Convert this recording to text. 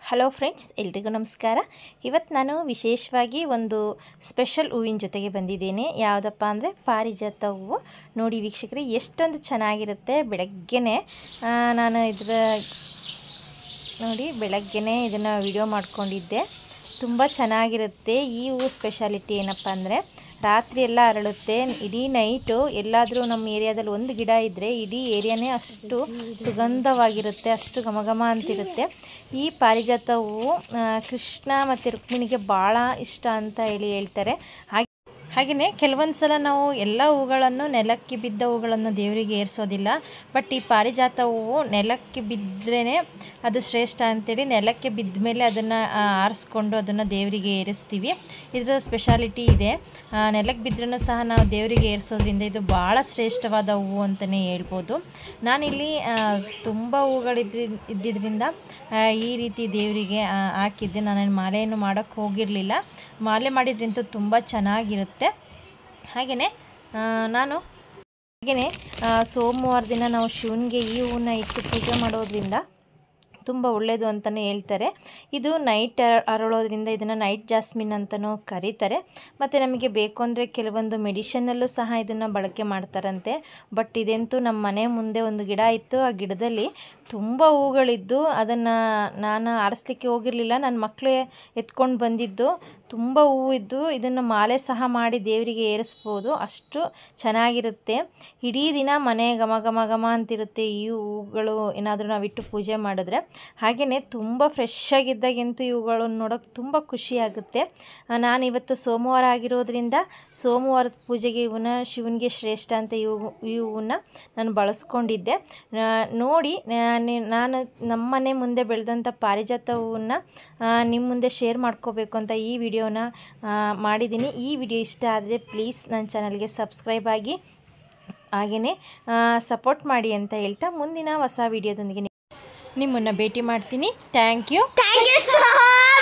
hello friends ಎಲ್ರಿಗೂ ನಮಸ್ಕಾರ ಇವತ್ತು ನಾನು ವಿಶೇಷವಾಗಿ ಒಂದು ಸ್ಪೆಷಲ್ ಹೂವಿನ ಜೊತೆಗೆ ಬಂದಿದ್ದೇನೆ ಯಾವುದಪ್ಪ ಅಂದರೆ ಪಾರಿಜಾತ ಹೂವು ನೋಡಿ ವೀಕ್ಷಕರೇ ಎಷ್ಟೊಂದು ಚೆನ್ನಾಗಿರುತ್ತೆ ಬೆಳಗ್ಗೆನೇ ಆ, ನಾನು ಇದರ ನೋಡಿ ಬೆಳಗ್ಗೆನೇ ಇದನ್ನು ವಿಡಿಯೋ ಮಾಡ್ಕೊಂಡಿದ್ದೆ ತುಂಬ ಚೆನ್ನಾಗಿರುತ್ತೆ ಈ ಹೂವು ಸ್ಪೆಷಾಲಿಟಿ ಏನಪ್ಪ ಅಂದರೆ ರಾತ್ರಿ ಎಲ್ಲ ಅರಳುತ್ತೆ ಇಡೀ ನೈಟು ಎಲ್ಲಾದರೂ ನಮ್ಮ ಏರಿಯಾದಲ್ಲಿ ಒಂದು ಗಿಡ ಇದ್ದರೆ ಇಡೀ ಏರಿಯಾನೇ ಅಷ್ಟು ಸುಗಂಧವಾಗಿರುತ್ತೆ ಅಷ್ಟು ಘಮಘಮ ಅಂತಿರುತ್ತೆ ಈ ಪಾರಿಜಾತ ಹೂವು ಆ, ಕೃಷ್ಣ ಮತ್ತು ರುಕ್ಮಿಣಿಗೆ ಭಾಳ ಇಷ್ಟ ಅಂತ ಹೇಳಿ ಹೇಳ್ತಾರೆ ಹಾಗೆ ಹಾಗೆಯೇ ಕೆಲವೊಂದು ಸಲ ನಾವು ಎಲ್ಲ ಹೂಗಳನ್ನು ನೆಲಕ್ಕೆ ಬಿದ್ದ ಹೂಗಳನ್ನು ದೇವರಿಗೆ ಏರಿಸೋದಿಲ್ಲ ಬಟ್ ಈ ಪಾರಿಜಾತ ಹೂವು ನೆಲಕ್ಕೆ ಬಿದ್ರೇ ಅದು ಶ್ರೇಷ್ಠ ಅಂತೇಳಿ ನೆಲಕ್ಕೆ ಬಿದ್ದ ಮೇಲೆ ಅದನ್ನು ಆರಿಸ್ಕೊಂಡು ಅದನ್ನು ದೇವರಿಗೆ ಏರಿಸ್ತೀವಿ ಇದರ ಸ್ಪೆಷಾಲಿಟಿ ಇದೆ ಆ, ನೆಲಕ್ಕೆ ಬಿದ್ರೂ ಸಹ ನಾವು ದೇವರಿಗೆ ಏರಿಸೋದ್ರಿಂದ ಇದು ಭಾಳ ಶ್ರೇಷ್ಠವಾದ ಹೂವು ಅಂತಲೇ ಹೇಳ್ಬೋದು ನಾನಿಲ್ಲಿ ಆ, ತುಂಬ ಹೂಗಳಿದ್ರಿ ಇದ್ದಿದ್ದರಿಂದ ಆ, ಈ ರೀತಿ ದೇವರಿಗೆ ಆ, ಹಾಕಿದ್ದೆ ನಾನು ಮಾಲೆಯನ್ನು ಮಾಡೋಕ್ಕೆ ಹೋಗಿರಲಿಲ್ಲ ಮಾಲೆ ಮಾಡಿದ್ರಂತೂ ತುಂಬ ಚೆನ್ನಾಗಿರುತ್ತೆ ಹಾಗೆಯೇ ನಾನು ಹಾಗೆಯೇ ಸೋಮವಾರ ದಿನ ನಾವು ಶಿವನಿಗೆ ಈ ಹೂವನ್ನ ಇಟ್ಟು ಪೂಜೆ ಮಾಡೋದ್ರಿಂದ ತುಂಬ ಒಳ್ಳೆಯದು ಅಂತಲೇ ಹೇಳ್ತಾರೆ ಇದು ನೈಟ್ ಅರಳೋದ್ರಿಂದ ಇದನ್ನು ನೈಟ್ ಜಾಸ್ಮಿನ್ ಅಂತಲೂ ಕರೀತಾರೆ ಮತ್ತು ನಮಗೆ ಬೇಕು ಅಂದರೆ ಕೆಲವೊಂದು ಮೆಡಿಷನ್ನಲ್ಲೂ ಸಹ ಇದನ್ನು ಬಳಕೆ ಮಾಡ್ತಾರಂತೆ ಬಟ್ ಇದಂತೂ ನಮ್ಮ ಮನೆ ಮುಂದೆ ಒಂದು ಗಿಡ ಇತ್ತು ಆ ಗಿಡದಲ್ಲಿ ತುಂಬ ಹೂಗಳಿದ್ದು ಅದನ್ನು ನಾನು ಆರಿಸ್ಲಿಕ್ಕೆ ಹೋಗಿರಲಿಲ್ಲ ನನ್ನ ಮಕ್ಕಳೇ ಎತ್ಕೊಂಡು ಬಂದಿದ್ದು ತುಂಬ ಹೂವು ಇದ್ದು ಇದನ್ನು ಮಾಲೆ ಸಹ ಮಾಡಿ ದೇವರಿಗೆ ಏರಿಸ್ಬೋದು ಅಷ್ಟು ಚೆನ್ನಾಗಿರುತ್ತೆ ಇಡೀ ದಿನ ಮನೆ ಘಮ ಘಮ ಘಮ ಅಂತಿರುತ್ತೆ ಈ ಹೂಗಳು ಏನಾದರೂ ನಾವಿಟ್ಟು ಪೂಜೆ ಮಾಡಿದ್ರೆ ಹಾಗೆಯೇ ತುಂಬ ಫ್ರೆಶ್ ಆಗಿದ್ದಾಗಂತೂ ಇವುಗಳನ್ನು ನೋಡೋಕೆ ತುಂಬ ಖುಷಿಯಾಗುತ್ತೆ ಆ, ನಾನು ಇವತ್ತು ಸೋಮವಾರ ಆಗಿರೋದ್ರಿಂದ ಸೋಮವಾರದ ಪೂಜೆಗೆ ಇವನ್ನ ಶಿವನಿಗೆ ಶ್ರೇಷ್ಠ ಅಂತ ಈ ಹೂವು ಈ ಹೂವನ್ನ ನಾನು ಬಳಸ್ಕೊಂಡಿದ್ದೆ ಆ, ನೋಡಿ ನಾನು ನಾನು ನಮ್ಮನೆ ಮುಂದೆ ಬೆಳೆದಂಥ ಪಾರಿಜಾತ ಹೂವನ್ನ ನಿಮ್ಮ ಮುಂದೆ ಶೇರ್ ಮಾಡ್ಕೋಬೇಕು ಅಂತ ಈ ವಿಡಿಯೋನ ಮಾಡಿದ್ದೀನಿ ಈ ವಿಡಿಯೋ ಇಷ್ಟ ಆದರೆ ಪ್ಲೀಸ್ ನನ್ನ ಚಾನಲ್ಗೆ ಸಬ್ಸ್ಕ್ರೈಬ್ ಆಗಿ ಹಾಗೆಯೇ ಸಪೋರ್ಟ್ ಮಾಡಿ ಅಂತ ಹೇಳ್ತಾ ಮುಂದಿನ ಹೊಸ ವಿಡಿಯೋದೊಂದಿಗೆ ನಿಮ್ಮನ್ನು ಭೇಟಿ ಮಾಡ್ತೀನಿ thank you Thank you so